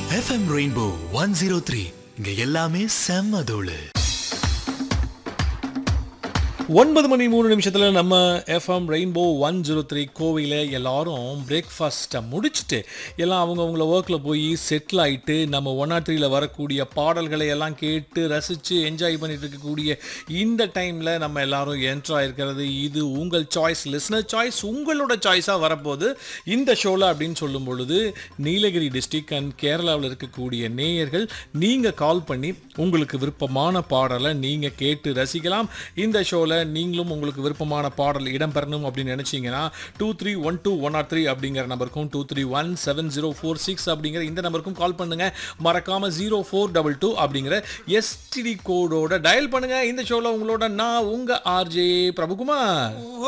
FM rainbow one zero three இங்க எல்லாமே செம்ம தோளு ஒன்பது மணி மூணு நிமிஷத்தில் நம்ம FM rainbow one zero three கோவையில் எல்லாரும் பிரேக்ஃபாஸ்ட்டை முடிச்சுட்டு எல்லாம் அவங்கவுங்கள ஒர்க்கில் போய் செட்டில் ஆகிட்டு நம்ம ஒன் ஆர் த்ரீல வரக்கூடிய பாடல்களை எல்லாம் கேட்டு ரசித்து என்ஜாய் பண்ணிட்டு இருக்கக்கூடிய இந்த டைமில் நம்ம எல்லாரும் என்ட்ரு ஆயிருக்கிறது இது உங்கள் சாய்ஸ் லிஸ்னர் சாய்ஸ் உங்களோட சாய்ஸாக வரப்போகுது இந்த ஷோவில் அப்படின்னு சொல்லும் பொழுது நீலகிரி டிஸ்ட்ரிக்ட் அண்ட் கேரளாவில் இருக்கக்கூடிய நேயர்கள் நீங்கள் கால் பண்ணி உங்களுக்கு விருப்பமான பாடலை நீங்கள் கேட்டு ரசிக்கலாம் இந்த ஷோவில் நீங்களும் உங்களுக்கு விருப்பமான பாடல் இடம்பெறணும் அப்படின்னு நினச்சிங்கன்னா two three one two one or three அப்படிங்கிற நம்பருக்கும் two three one seven zero four six அப்படிங்கிற இந்த நம்பருக்கும் கால் பண்ணுங்க மறக்காம ஜீரோ ஃபோர் டபுள் டூ அப்படிங்கிற எஸ்டிடி கோடோட டயல் பண்ணுங்க இந்த ஷோவில் உங்களோட நான் உங்க ஆர்ஜே பிரபுகுமார்